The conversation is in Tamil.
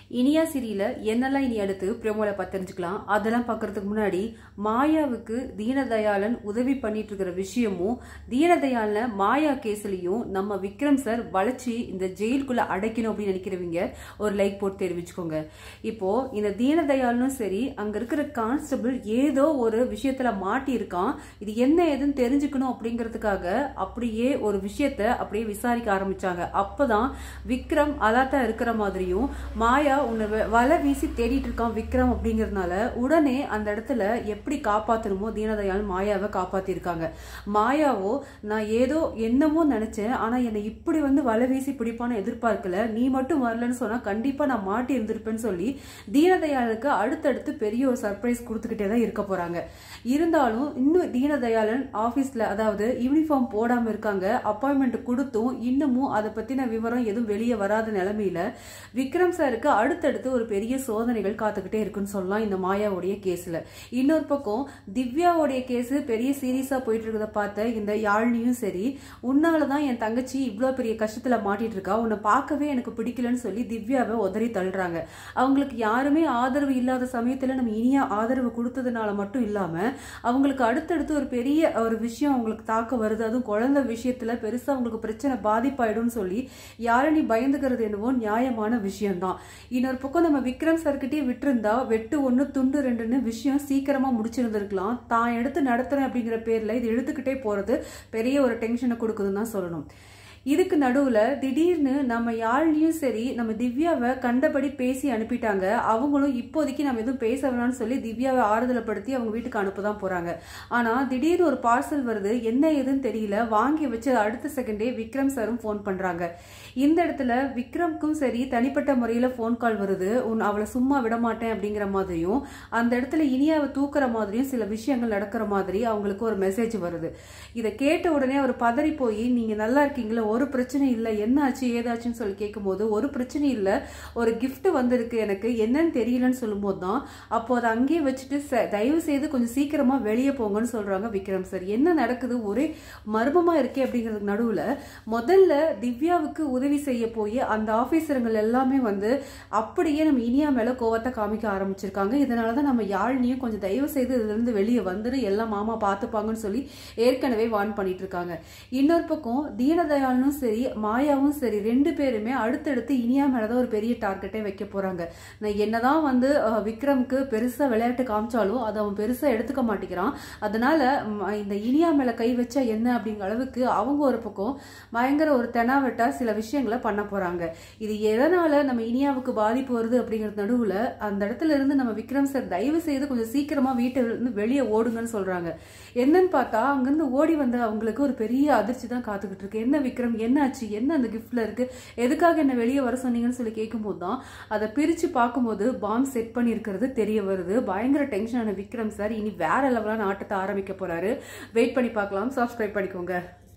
இனியா சீரியல என்னெல்லாம் இனி அடுத்து ப்ரோமோல பார்த்து தெரிஞ்சுக்கலாம் அதெல்லாம் பார்க்கறதுக்கு முன்னாடி மாயாவுக்கு தீனதயாளன் உதவி பண்ணிட்டு இருக்கிற விஷயமும் தீனதயாளன மாயா கேஸ்லயும் நம்ம விக்ரம் சார் வளைச்சி இந்த ஜெயிலுக்குள்ள அடைக்கணும் அப்படின்னு நினைக்கிறவங்க ஒரு லைக் போட்டு தெரிவிச்சுக்கோங்க இப்போ இந்த தீனதயாளனும் சரி அங்க இருக்கிற கான்ஸ்டபிள் ஏதோ ஒரு விஷயத்துல மாட்டி இருக்கான் இது என்ன ஏதுன்னு தெரிஞ்சுக்கணும் அப்படிங்கிறதுக்காக அப்படியே ஒரு விஷயத்த அப்படியே விசாரிக்க ஆரம்பிச்சாங்க அப்பதான் விக்ரம் அதாத்தான் இருக்கிற மாதிரியும் மாயா உன்னை வ- வலை வீசி தேடிட்டு இருக்கான் விக்ரம் அப்படிங்கறதுனால உடனே அந்த இடத்துல எப்படி காப்பாத்தணுமோ தீனதயாள் மாயாவை காப்பாத்திருக்காங்க மாயாவோ நான் ஏதோ என்னமோ நினைச்சேன் ஆனா என்னை இப்படி வந்து வலை வீசி பிடிப்பான்னு எதிர்பார்க்கல நீ மட்டும் வரலன்னு சொன்னா கண்டிப்பா நான் மாட்டி இருந்திருப்பேன்னு சொல்லி தீனதயாளுக்கு அடுத்தடுத்து பெரிய ஒரு சர்ப்ரைஸ் கொடுத்துக்கிட்டே தான் இருக்க போறாங்க இருந்தாலும் இன்னும் தீனதயாளன் ஆபீஸ்ல அதாவது யூனிஃபார்ம் போடாம இருக்காங்க அப்பாயின்மெண்ட் கொடுத்தும் இன்னமும் அதை பத்தின விவரம் எதுவும் வெளியே வராத நிலைமையில விக்ரம் சாருக்கு அடுத்தடுத்து ஒரு பெரிய சோதனைகள் காத்துக்கிட்டே இருக்குன்னு சொல்லலாம் இந்த மாயாவுடைய கேஸ்ல இன்னொரு பக்கம் திவ்யாவுடைய கேஸ் பெரிய சீரியஸா போயிட்டு இருக்கிறத பார்த்த இந்த யாழ்னியும் சரி உன்னாலதான் என் தங்கச்சி இவ்வளவு பெரிய கஷ்டத்துல மாட்டிட்டு இருக்கா உன்னை பார்க்கவே எனக்கு பிடிக்கலன்னு சொல்லி திவ்யாவை உதறி தள்ளுறாங்க அவங்களுக்கு யாருமே ஆதரவு இல்லாத சமயத்துல நம்ம இனியா ஆதரவு கொடுத்ததுனால மட்டும் இல்லாம அவங்களுக்கு அடுத்தடுத்து ஒரு பெரிய ஒரு விஷயம் அவங்களுக்கு தாக்க வருது அதுவும் குழந்தை விஷயத்துல பெருசா அவங்களுக்கு பிரச்சனை பாதிப்பாயிடும்னு சொல்லி யாழினி பயந்துக்கிறது என்னவோ நியாயமான விஷயம்தான் இன்னொரு பக்கம் நம்ம விக்ரம் சார்கிட்டயே விட்டிருந்தா வெட்டு ஒண்ணு துண்டு ரெண்டுன்னு விஷயம் சீக்கிரமா முடிச்சிருந்திருக்கலாம் தான் எடுத்து நடத்துறேன் அப்படிங்கிற பேர்ல இது இழுத்துக்கிட்டே போறது பெரிய ஒரு டென்ஷனை கொடுக்குதுன்னு தான் சொல்லணும் இதுக்கு நடுவுல திடீர்னு நம்ம யாழ்னியும் சரி நம்ம திவ்யாவை கண்டபடி பேசி அனுப்பிட்டாங்க அவங்களும் இப்போதைக்கு நம்ம எதுவும் பேச வேணாம்னு சொல்லி திவ்யாவை ஆறுதலப்படுத்தி அவங்க வீட்டுக்கு அனுப்ப தான் போறாங்க ஆனா திடீர்னு ஒரு பார்சல் வருது என்ன ஏதுன்னு தெரியல வாங்கி வச்ச அடுத்த செகண்டே விக்ரம் சாரும் ஃபோன் பண்றாங்க இந்த இடத்துல விக்ரம்க்கும் சரி தனிப்பட்ட முறையில ஃபோன் கால் வருது உன் அவளை சும்மா விட மாட்டேன் அப்படிங்கிற மாதிரியும் அந்த இடத்துல இனியாவை தூக்குற மாதிரியும் சில விஷயங்கள் நடக்கிற மாதிரி அவங்களுக்கு ஒரு மெசேஜ் வருது இதை கேட்ட உடனே அவர் பதறி போய் நீங்க நல்லா இருக்கீங்களா ஒரு பிரச்சனை இல்லை என்ன ஆச்சு ஏதாச்சுன்னு சொல்லி கேட்கும்போது ஒரு பிரச்சனை இல்லை ஒரு gift வந்திருக்கு எனக்கு என்னன்னு தெரியலன்னு சொல்லும்போது தான் அப்போ அதை அங்கேயே வச்சுட்டு "ச- தயவு செய்து கொஞ்சம் சீக்கிரமா வெளியே போங்கன்னு சொல்றாங்க விக்ரம் சார் என்ன நடக்குது ஒரே மர்மமா இருக்கே அப்படிங்கிறதுக்கு நடுவுல முதல்ல திவ்யாவுக்கு உதவி செய்ய போய் அந்த ஆபீசருங்கள் எல்லாமே வந்து அப்படியே நம்ம இனியா மேல கோவத்தை காமிக்க ஆரம்பிச்சிருக்காங்க இதனாலதான் நம்ம யாழ்னியும் கொஞ்சம் தயவு செய்து இதுல இருந்து வெளியே வந்துரு எல்லாம் மாமா பார்த்துப்பாங்கன்னு சொல்லி ஏற்கனவே வார்ன் பண்ணிட்டு இருக்காங்க இன்னொரு பக்கம் தீனதயாளனும் சரி மாயாவும் சரி ரெண்டு பேருமே அடுத்தடுத்து இனியா மேலதான் ஒரு பெரிய டார்கெட்டே வைக்க போறாங்க நான் என்னதான் வந்து அஹ், விக்ரம்க்கு பெருசா விளையாட்டு காமிச்சாலும் அதை அவன் பெருசா எடுத்துக்க மாட்டேங்கிறான் அதனால ம், இந்த இனியா மேல கை வச்சா என்ன அப்படிங்கிற அளவுக்கு அவங்க ஒரு பக்கம் பயங்கர ஒரு தெனாவட்டா சில விஷயங்களை பண்ண போறாங்க இது எதனால நம்ம இனியாவுக்கு பாதிப்பு வருது அப்படிங்கிறது நடுவுல அந்த இடத்துல இருந்து நம்ம விக்ரம் சார் தயவு செய்து கொஞ்சம் சீக்கிரமா வீட்டை இருந்து வெளியே ஓடுங்கன்னு சொல்றாங்க என்னன்னு பார்த்தா அங்கிருந்து ஓடி வந்த அவங்களுக்கு ஒரு பெரிய அதிர்ச்சி தான் காத்துக்கிட்டு இருக்கு என்ன விக்ரம் என்ன ஆச்சு என்ன அந்த கிஃப்ட்ல இருக்கு எதுக்காக என்ன வெளியே வர சொன்னீங்கன்னு சொல்லி கேட்கும்போது தான் அதை பிரிச்சு பார்க்கும்போது பாம் செட் பண்ணி இருக்கிறது தெரிய வருது பயங்கர டென்ஷனான விக்ரம் சார் இனி வேற லெவலான ஆட்டத்தை ஆரம்பிக்க போறாரு வெயிட் பண்ணி பார்க்கலாம் சப்ஸ்கிரைப் பண்ணிக்கோங்க